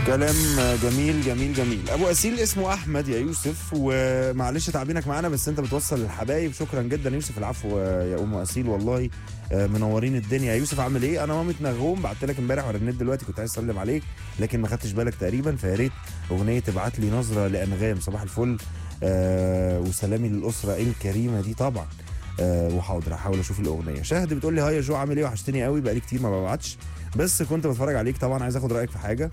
كلام جميل جميل جميل ابو اسيل اسمه احمد يا يوسف ومعلش تعبينك معانا بس انت بتوصل للحبايب شكرا جدا يوسف العفو يا ام اسيل والله منورين الدنيا يا يوسف عامل ايه انا مامة نغوم بعت لك امبارح ورنيت دلوقتي كنت عايز اسلم عليك لكن ما خدتش بالك تقريبا فيا ريت اغنيه تبعت لي نظره لانغام صباح الفل آه وسلامي للاسره الكريمه دي طبعا آه وحاضر هحاول اشوف الاغنيه شهد بتقول لي هاي يا جو عامل ايه وحشتني قوي بقالي كتير ما ببعتش بس كنت بتفرج عليك طبعا عايز اخد رايك في حاجه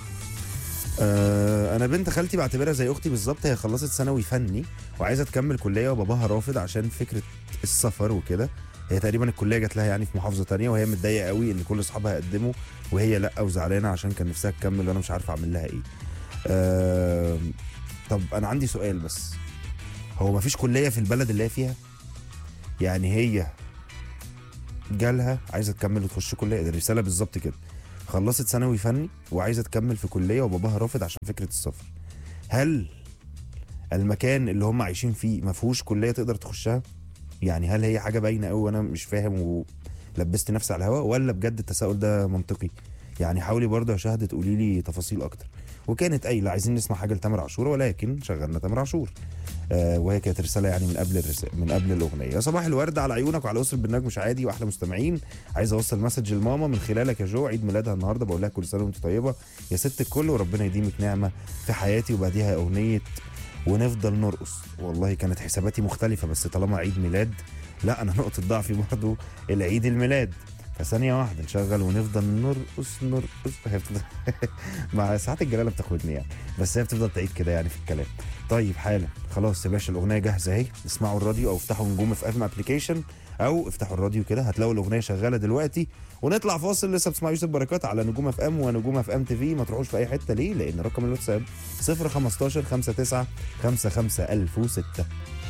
آه انا بنت خالتي بعتبرها زي اختي بالظبط هي خلصت ثانوي فني وعايزه تكمل كليه وباباها رافض عشان فكره السفر وكده هي تقريبا الكليه جات لها يعني في محافظه تانية وهي متضايقه قوي ان كل اصحابها قدموا وهي لا وزعلانه عشان كان نفسها تكمل وانا مش عارفه اعمل لها ايه آه طب انا عندي سؤال بس هو ما فيش كليه في البلد اللي هي فيها يعني هي جالها عايزه تكمل وتخش كليه دي الرساله بالظبط كده خلصت ثانوي فني وعايزه تكمل في كليه وباباها رافض عشان فكره السفر هل المكان اللي هم عايشين فيه ما فيهوش كليه تقدر تخشها يعني هل هي حاجه باينه قوي وانا مش فاهم ولبست نفسي على الهواء ولا بجد التساؤل ده منطقي يعني حاولي برضه يا شهد تقولي لي تفاصيل اكتر وكانت قايله عايزين نسمع حاجه لتامر عاشور ولكن شغلنا تامر عاشور آه وهي كانت رساله يعني من قبل الرسالة من قبل الاغنيه يا صباح الورد على عيونك وعلى اسره برنامج مش عادي واحلى مستمعين عايز اوصل مسج لماما من خلالك يا جو عيد ميلادها النهارده بقول لها كل سنه وانت طيبه يا ست الكل وربنا يديمك نعمه في حياتي وبعديها اغنيه ونفضل نرقص والله كانت حساباتي مختلفه بس طالما عيد ميلاد لا انا نقطه ضعفي برضه العيد الميلاد فثانية واحدة نشغل ونفضل نرقص نرقص هي بتفضل مع ساعات الجلالة بتاخدني يعني بس هي بتفضل تعيد كده يعني في الكلام طيب حالا خلاص يا باشا الأغنية جاهزة اهي اسمعوا الراديو أو افتحوا نجوم في ام ابلكيشن أو افتحوا الراديو كده هتلاقوا الأغنية شغالة دلوقتي ونطلع فاصل لسه بتسمعوا يوسف بركات على نجوم اف ام ونجوم اف ام تي في ما تروحوش في أي حتة ليه؟ لأن رقم الواتساب 015 59 55 1006